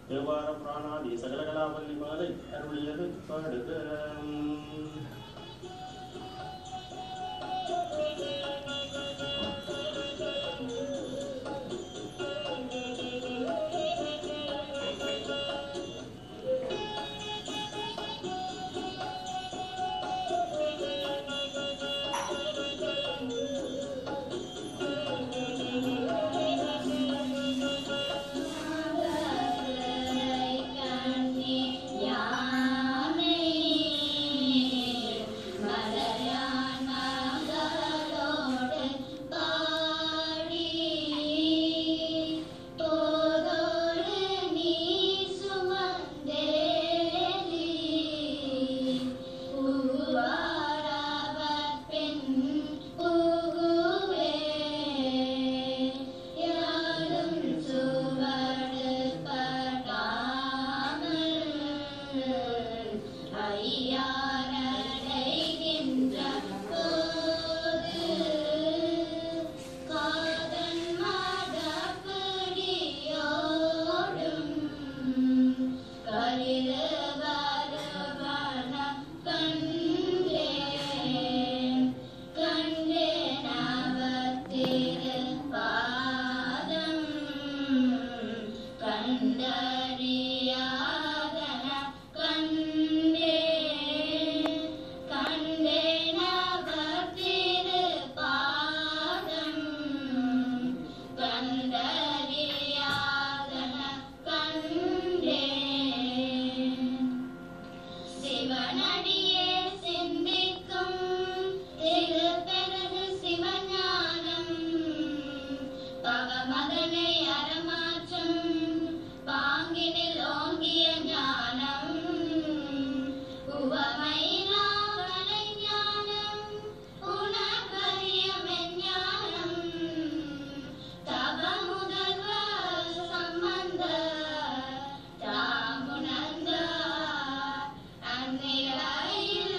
தேவார பிராணாதி சகலகலாவல்லி மாலை அருளியது பாடுக சிவனடியே சிந்திக்கும் திருப்பெருகு சிவஞானம் பவமதனை அறமாற்றும் பாங்கினில் ஓங்கிய ஞானம் உவமையிலா கலைஞானம் உணர்வறிய மெஞ்ஞானம் தவ முதல்வ சம்பந்த தாமுணர்ந்த அந்நிலையில்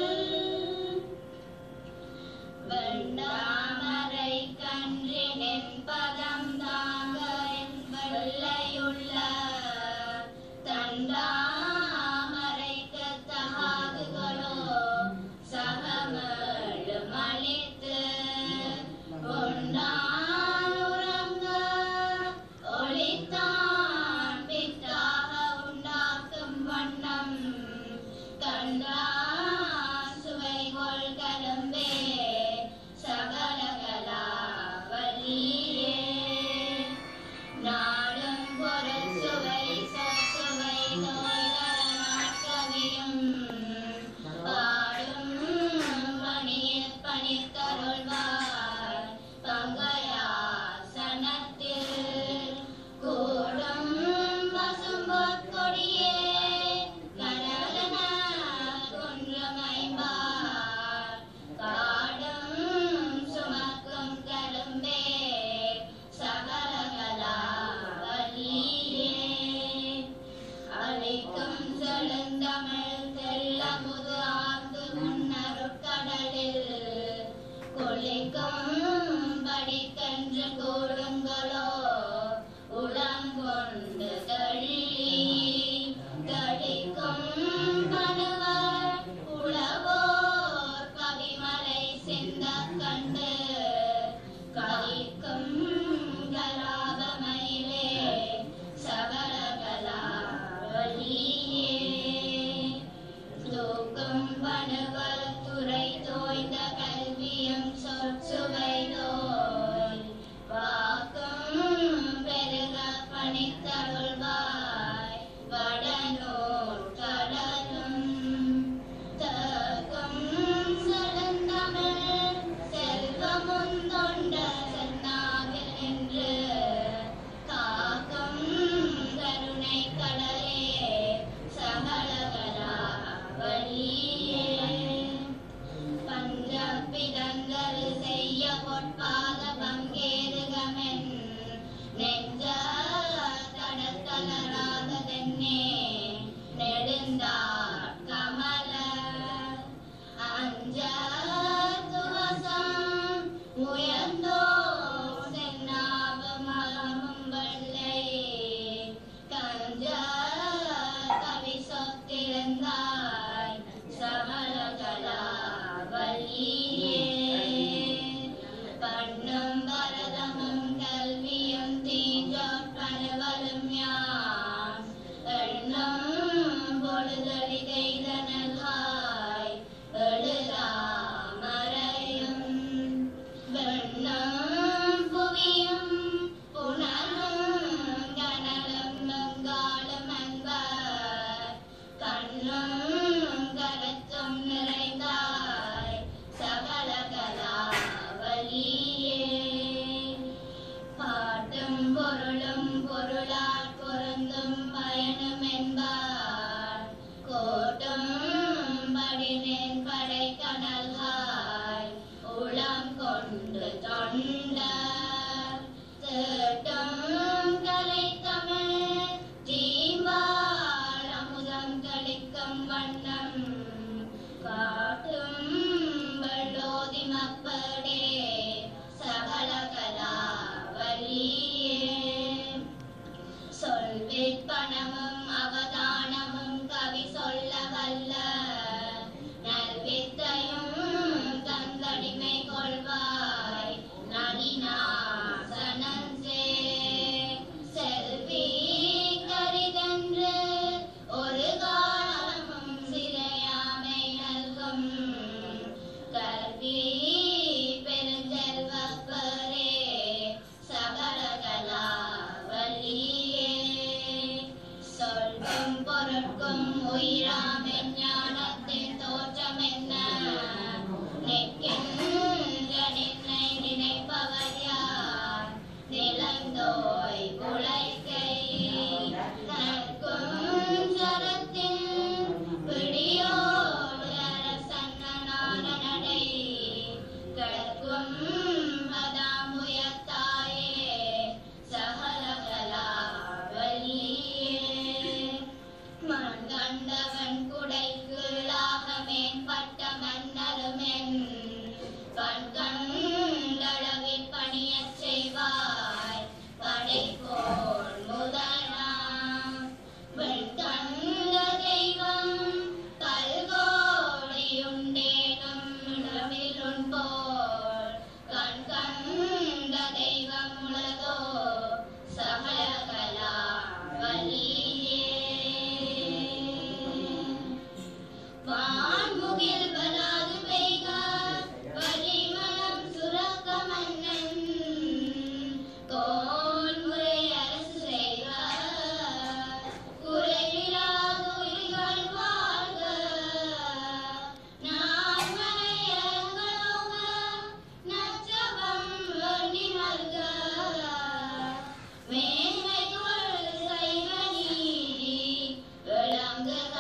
வெண்டாமரை கன்றினின் பதம் தாங்க வெள்ளையுள்ள தண்டாமரைக்கு தகாதுகளோ சகமழு மலித்து கொண்டான் உறங்க ஒளித்தான் பித்தாக உண்டாக்கும் வண்ணம் கண்டான் சுவைகொள் கரும்பே சகலகலா வலியே நாடும் பொருள் சுவை சொற்சுவை நோய்கள நாட்கவியும் பாடும் பணியில் பணித்தருள்வார் பங்கயாசனத்தில் கூடும் பசும்பொற் கொடியே கனகன குன்றமைம்பார் காடும் சுமக்கும் கரும்பே சகலகலா வலியே அழிக்கும் செழுந்தமிழ் தெல்லமுது ஆர்ந்து முன்னருட்கடலில் கொளிக்கும் படிக்கன்று கூடுங்களோ உளம் கொண்டு தள்ளி தடிக்கும் கணவர் உளவோர் கவிமலை சிந்த கண்டு கலிக்கும் கலாபமயிலே சகலகலா வலியே தூக்கும் பணுவல் துறை தோய்ந்த கல்வியும் சொற்சுவை நோய் வாக்கும் பெருக பணித்தருள்வார் நாளும் யான் எண்ணம் பொழுதொழிதெய்தனல்காய் எழுதாமறையும் வெண்ணம் புவியும் புனலும் கனலும் நங்காலும் அன்பர் கண்ணும் கருத்தும் நிறைந்தாய் சகல கலாவலியே பாட்டும் பொருளும் பொருளாற் பொருந்தும் பயனும் என்பார் கோட்டும் படினேன் படை கடல்காய் உளம் கொண்டு தொண்டர் தேட்டும் கலை தமிழ் தீம்பால் அமுதம் கழிக்கும் வண்ணம் காட்டும் வெள்ளோதி மக்களே சகல கலாவலியே சொல்விற்பனமும் அவதானமும் கவி சொல்ல வல்ல நல்வித்தையும் தந்தடிமை கொள்வாய் நளினாசனஞ்சே செல்வி கரிதன்று ஒரு காலமும் சிறையாமை நல்கும் கல்வி பெருஞ்செல்வப்பரே சகல கலாவலியே சொல்லும் பொருட்கும் உயிராமென் ஞானத்தின் தோற்றம் என்ன நிற்கின்ற நின்னை நினைப்பவர் யார் நிலந்தோய் உழைக்கை தற்கும் சரத்தின் பிடியோடு அரசன்னான நடை கிடக்கும் பதாமுயத்தாயே சகல கலாவலியே மண் கண்டவன் குடைக்குள்ளாக மேம்பட்ட மன்னருமென் பண் கண்டளவில் பணியச் செய்வாய் படைப்போர் முதலாம் வெண் கண்ட தெய்வம் கல்கோடியுண்டேனும் இடமிலுன் போல் கண் கண்ட தெய்வம் உளதோ சகல கலாவலியே வான்முகில் வராது பெய்க வரிமளம் சுரக்க மன்னன் கோன்முறை அரசு செய்க குறைவிலாது உயிர்கள் வாழ்க நான்மனை அரங்கலோக நற்றவம் வேண்டி நல்க மேன்மைக்குள் சைவ நீதி விளங்குக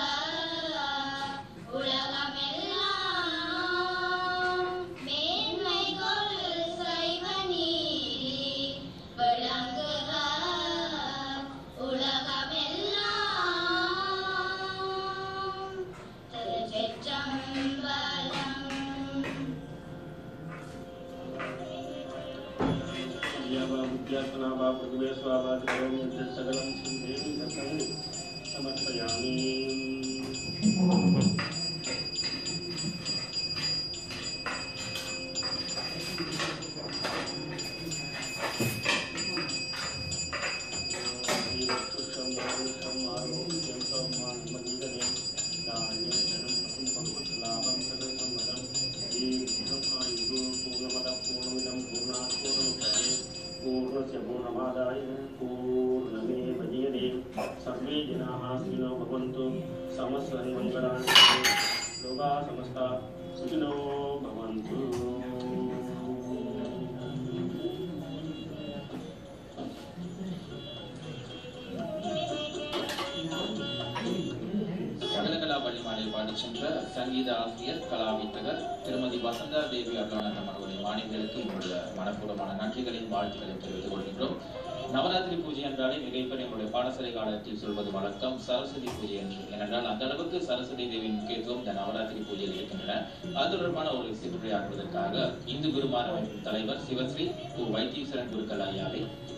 உலகமெல்லாம் மேன்மைக்குள் சைவ நீதி விளங்குக உலகமெல்லாம் திருச்சிற்றம்பலம் वा विद्यात्मना वा पृथिवे स्वाभाविकं यत् सकलं सिद्धेमि ततं समर्पयामि ீரத்துஷம் மருஷம் ஆரோக்கியம் சம்மான்மதிகனே தானியம் தனம் பசும் பகுவத்லாபம் சதசம்மதம் தீர்घं आयुः पूर्णमदः पूर्णमिदं पूर्णात् पूर्णमुदच्यते पूर्णस्य पूर्णमादाय पूर्णमेवावशिष्यते सर्वे जनाः सुखिनो भवन्तु समस्तनि मङ्गलानि भवन्तु लोकाः समस्ताः सुखिनो भवन्तु சகலகலா வழிமாடில் பாடிச் சென்ற சங்கீத ஆசிரியர் கலாவித்தகர் திருமதி வசந்தா தேவி அருளானந்தம் அவர்களுடைய மாணவிகளுக்கு உங்களுடைய மனப்பூர்வமான நன்றிகளையும் வாழ்த்துக்களையும் தெரிவித்துக் கொள்கின்றோம் நவராத்திரி பூஜை என்றாலே மிகைப்பெரிய நம்முடைய பாடசாலை காலத்தில் சொல்வது வழக்கம் சரஸ்வதி பூஜை என்று ஏனென்றால் அந்த அளவுக்கு சரஸ்வதி தேவியின் முக்கியத்துவம் இந்த நவராத்திரி பூஜையில் இருக்கின்றன அது தொடர்பான ஒரு சிற்றுரையாற்றுவதற்காக இந்து குருமார் அமைப்பின் தலைவர் சிவஸ்ரீ கு வைத்தீஸ்வரன் குருக்கள் ஐயாவை